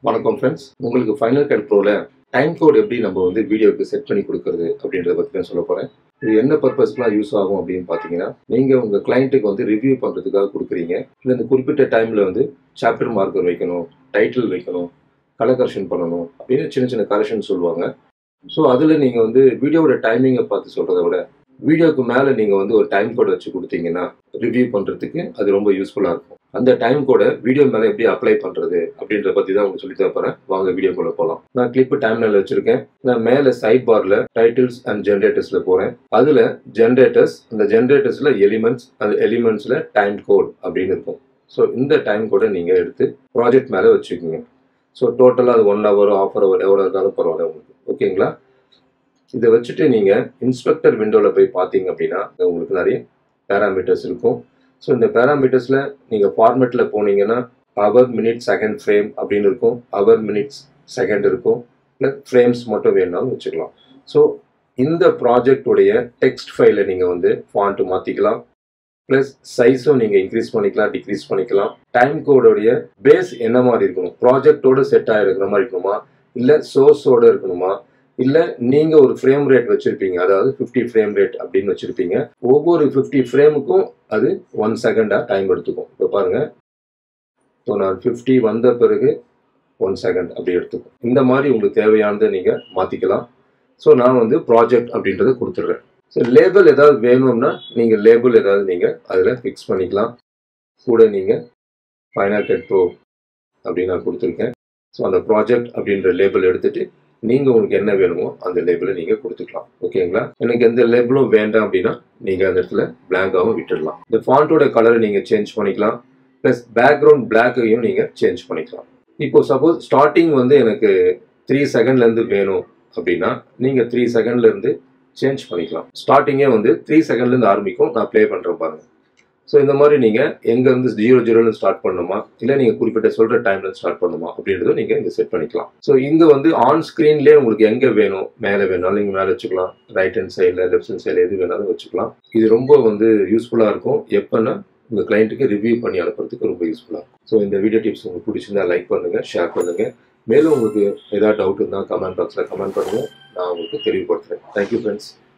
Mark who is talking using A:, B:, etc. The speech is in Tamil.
A: வணக்கம் ஃப்ரெண்ட்ஸ் உங்களுக்கு ஃபைனல் கட் ப்ரோவில் டைம் கோட் எப்படி நம்ம வந்து வீடியோக்கு செட் பண்ணி கொடுக்கறது அப்படின்றத பற்றி தான் சொல்ல போகிறேன் இது என்ன பர்பஸ்க்குலாம் யூஸ் ஆகும் அப்படின்னு பார்த்தீங்கன்னா நீங்கள் உங்கள் கிளைண்ட்டுக்கு வந்து ரிவ்யூ பண்ணுறதுக்காக கொடுக்குறீங்க இல்லை இந்த குறிப்பிட்ட டைமில் வந்து சாப்டர் மார்க்கர் வைக்கணும் டைட்டில் வைக்கணும் கலர் கரெக்ஷன் பண்ணணும் அப்படின்னு சின்ன சின்ன கரெக்ஷன் சொல்லுவாங்க ஸோ அதில் நீங்கள் வந்து வீடியோவோட டைமிங்கை பார்த்து சொல்கிறத விட வீடியோக்கு மேலே நீங்கள் வந்து ஒரு டைம் கோட் வச்சு கொடுத்தீங்கன்னா ரிவ்யூ பண்ணுறதுக்கு அது ரொம்ப யூஸ்ஃபுல்லாக இருக்கும் அந்த டைம் கோடை வீடியோ மேலே எப்படி அப்ளை பண்ணுறது அப்படின்றத பற்றி தான் உங்களுக்கு சொல்லி தரப்போகிறேன் வாங்க வீடியோக்குள்ளே போகலாம் நான் கிளிப்பு டைம்லைனில் வச்சுருக்கேன் நான் மேலே சைட் பாரில் டைட்டில்ஸ் அண்ட் ஜென்ரேட்டர்ஸில் போகிறேன் அதில் ஜென்ரேட்டர்ஸ் அந்த ஜென்ரேட்டர்ஸில் எலிமெண்ட்ஸ் அந்த எலிமெண்ட்ஸில் டைம் கோட் அப்படின்னு இருக்கும் ஸோ இந்த டைம் கோடை நீங்கள் எடுத்து ப்ராஜெக்ட் மேலே வச்சுக்கோங்க ஸோ டோட்டலாக அது ஒன் ஹவர் ஆஃப் ஹவர் எவ்வளோ இருந்தாலும் பரவாயில்ல உங்களுக்கு ஓகேங்களா இதை வச்சுட்டு நீங்கள் இன்ஸ்பெக்டர் விண்டோவில் போய் பார்த்தீங்க அப்படின்னா உங்களுக்கு நிறைய பேராமீட்டர்ஸ் இருக்கும் ஸோ இந்த பேராமீட்டர்ஸில் நீங்கள் ஃபார்மேட்டில் போனீங்கன்னா ஹவர் மினிட் செகண்ட் ஃப்ரேம் அப்படின்னு இருக்கும் ஹவர் மினிட்ஸ் செகண்ட் இருக்கும் இல்லை ஃப்ரேம்ஸ் மட்டும் வேணுனாலும் வச்சுக்கலாம் ஸோ இந்த ப்ராஜெக்டுடைய டெக்ஸ்ட் ஃபைலை நீங்கள் வந்து ஃபாண்ட்டு மாற்றிக்கலாம் ப்ளஸ் சைஸும் நீங்கள் இன்க்ரீஸ் பண்ணிக்கலாம் டிக்ரீஸ் பண்ணிக்கலாம் டைம் கோடோடைய பேஸ் என்ன மாதிரி இருக்கணும் ப்ராஜெக்டோட செட் ஆகிருக்கிற மாதிரி இருக்கணுமா இல்லை சோர்ஸோடு இருக்கணுமா இல்லை நீங்கள் ஒரு ஃப்ரேம் ரேட் வச்சுருப்பீங்க அதாவது ஃபிஃப்டி ஃப்ரேம் ரேட் அப்படின்னு வச்சுருப்பீங்க ஒவ்வொரு ஃபிஃப்டி ஃப்ரேமுக்கும் அது ஒன் செகண்டாக டைம் எடுத்துக்கும் இப்போ பாருங்கள் ஸோ நான் ஃபிஃப்டி வந்த பிறகு ஒன் செகண்ட் அப்படி எடுத்துக்கும் இந்த மாதிரி உங்களுக்கு தேவையானதை நீங்கள் மாற்றிக்கலாம் ஸோ நான் வந்து ப்ராஜெக்ட் அப்படின்றத கொடுத்துட்றேன் ஸோ லேபிள் ஏதாவது வேணும்னா நீங்கள் லேபிள் ஏதாவது நீங்கள் அதில் ஃபிக்ஸ் பண்ணிக்கலாம் கூட நீங்கள் ஃபைனல் கட் ப்ரோ அப்படின்னு நான் கொடுத்துருக்கேன் ஸோ அந்த ப்ராஜெக்ட் அப்படின்ற லேபிள் எடுத்துகிட்டு நீங்கள் உங்களுக்கு என்ன வேணுமோ அந்த லேபிளை நீங்கள் கொடுத்துக்கலாம் ஓகேங்களா எனக்கு எந்த லேபிளும் வேண்டாம் அப்படின்னா நீங்கள் அந்த இடத்துல பிளாங்காகவும் விட்டுடலாம் இந்த ஃபாண்ட்டோட கலரை நீங்கள் சேஞ்ச் பண்ணிக்கலாம் ப்ளஸ் பேக்ரவுண்ட் பிளாக்கையும் நீங்கள் சேஞ்ச் பண்ணிக்கலாம் இப்போ சப்போஸ் ஸ்டார்டிங் வந்து எனக்கு த்ரீ செகண்ட்லேருந்து வேணும் அப்படின்னா நீங்கள் த்ரீ செகண்ட்லேருந்து சேஞ்ச் பண்ணிக்கலாம் ஸ்டார்டிங்கே வந்து த்ரீ செகண்ட்லேருந்து ஆரம்பிக்கும் நான் ப்ளே பண்ணுறேன் பாருங்கள் ஸோ இந்த மாதிரி நீங்கள் எங்கேருந்து ஜீரோ ஜீரோன்னு ஸ்டார்ட் பண்ணணுமா இல்லை நீங்கள் குறிப்பிட்ட சொல்கிற டைமில் ஸ்டார்ட் பண்ணணுமா அப்படின்றத நீங்கள் இங்கே செட் பண்ணிக்கலாம் ஸோ இங்கே வந்து ஆன் ஸ்க்ரீன்லேயே உங்களுக்கு எங்கே வேணும் மேலே வேணாலும் நீங்கள் மேலே வச்சுக்கலாம் ரைட் ஹேண்ட் சைடில் லெஃப்ட் ஹேண்ட் சைடில் எது வேணாலும் வச்சுக்கலாம் இது ரொம்ப வந்து யூஸ்ஃபுல்லாக இருக்கும் எப்போன்னா உங்கள் கிளைண்ட்டுக்கு ரிவ்யூ பண்ணி அனுப்புறதுக்கு ரொம்ப யூஸ்ஃபுல்லாக இருக்கும் ஸோ இந்த வீடியோ டிப்ஸ் உங்களுக்கு பிடிச்சிருந்தா லைக் பண்ணுங்கள் ஷேர் பண்ணுங்கள் மேலும் உங்களுக்கு ஏதாவது டவுட் இருந்தால் கமெண்ட் பாக்ஸில் கமெண்ட் பண்ணுங்கள் நான் உங்களுக்கு தெளிவுபடுத்துகிறேன் தேங்க்யூ ஃப்ரெண்ட்ஸ்